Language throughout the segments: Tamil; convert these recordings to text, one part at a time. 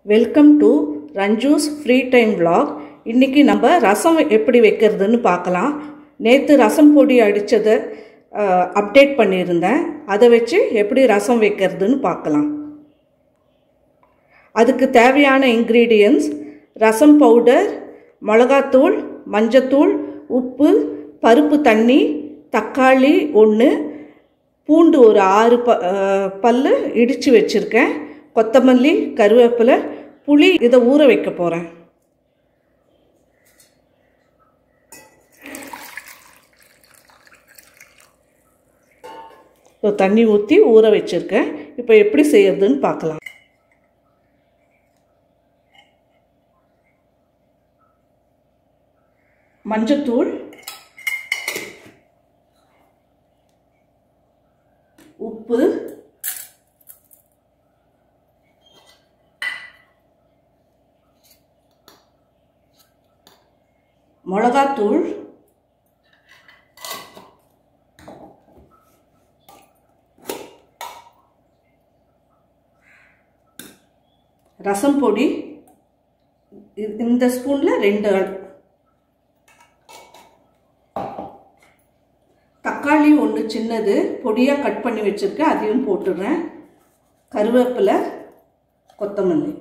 welcome to Ranju's free time vlog இன்றைக்கி நம்ம ரசம் எப்படி வைக்கிறதுன்னு பார்க்கலாம் நேற்று ரசம் பொடி அடித்ததை அப்டேட் பண்ணியிருந்தேன் அதை வச்சு எப்படி ரசம் வைக்கிறதுன்னு பார்க்கலாம் அதுக்கு தேவையான இன்க்ரீடியன்ஸ் ரசம் பவுடர் மிளகாத்தூள் மஞ்சத்தூள் உப்பு பருப்பு தண்ணி தக்காளி ஒன்று பூண்டு ஒரு ஆறு ப பல் இடித்து வச்சுருக்கேன் கொத்தமல்லி கருவேப்பிலை புளி இதை ஊற வைக்க போகிறேன் இப்போ தண்ணி ஊற்றி ஊற வச்சுருக்கேன் இப்போ எப்படி செய்யறதுன்னு பார்க்கலாம் மஞ்சத்தூள் உப்பு மிளகாத்தூள் ரசம் பொடி இந்த ஸ்பூனில் ரெண்டு தக்காளி ஒன்று சின்னது பொடியாக கட் பண்ணி வச்சுருக்கேன் அதையும் போட்டுடுறேன் கருவேப்பிலை கொத்தமல்லி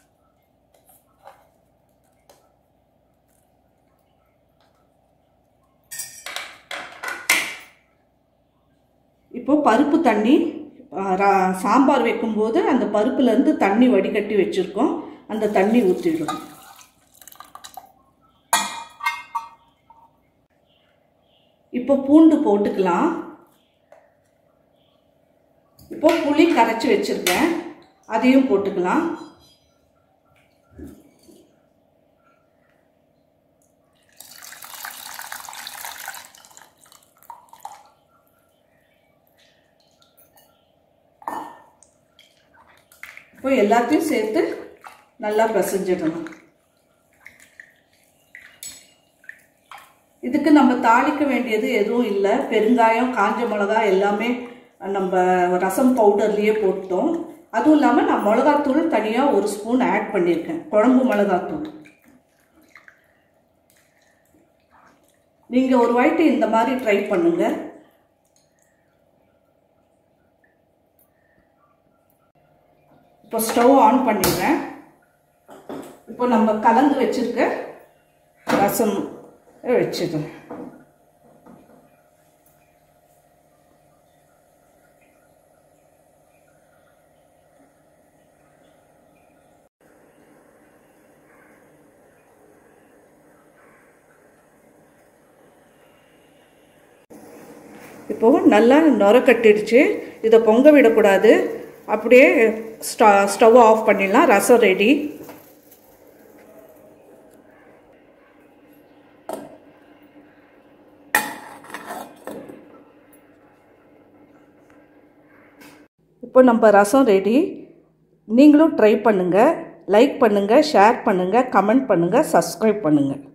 இப்போ பருப்பு தண்ணி சாம்பார் வைக்கும்போது அந்த பருப்புலேருந்து தண்ணி வடிகட்டி வச்சுருக்கோம் அந்த தண்ணி ஊற்றிடுறோம் இப்போ பூண்டு போட்டுக்கலாம் இப்போ புளி கரைச்சி வச்சுருக்கேன் அதையும் போட்டுக்கலாம் இப்போ எல்லாத்தையும் சேர்த்து நல்லா பிசைஞ்சிடணும் இதுக்கு நம்ம தாளிக்க வேண்டியது எதுவும் இல்லை பெருங்காயம் காஞ்ச மிளகா எல்லாமே நம்ம ரசம் பவுடர்லேயே போட்டோம் அதுவும் இல்லாமல் நான் மிளகாத்தூள் தனியாக ஒரு ஸ்பூன் ஆட் பண்ணியிருக்கேன் குழம்பு மிளகாத்தூள் நீங்கள் ஒரு வாட்டி இந்த மாதிரி ட்ரை பண்ணுங்கள் இப்போ ஸ்டவ் ஆன் பண்ணிடுறேன் இப்போ நம்ம கலந்து வச்சுருக்க ரசம் வச்சுடுறேன் இப்போது நல்லா நுர கட்டிடுச்சு இதை பொங்க விடக்கூடாது அப்படியே ஸ்ட ஸ்டவ் ஆஃப் பண்ணிடலாம் ரசம் ரெடி இப்போ நம்ம ரசம் ரெடி நீங்களும் ட்ரை பண்ணுங்கள் லைக் பண்ணுங்கள் ஷேர் பண்ணுங்கள் கமெண்ட் பண்ணுங்கள் சப்ஸ்கிரைப் பண்ணுங்கள்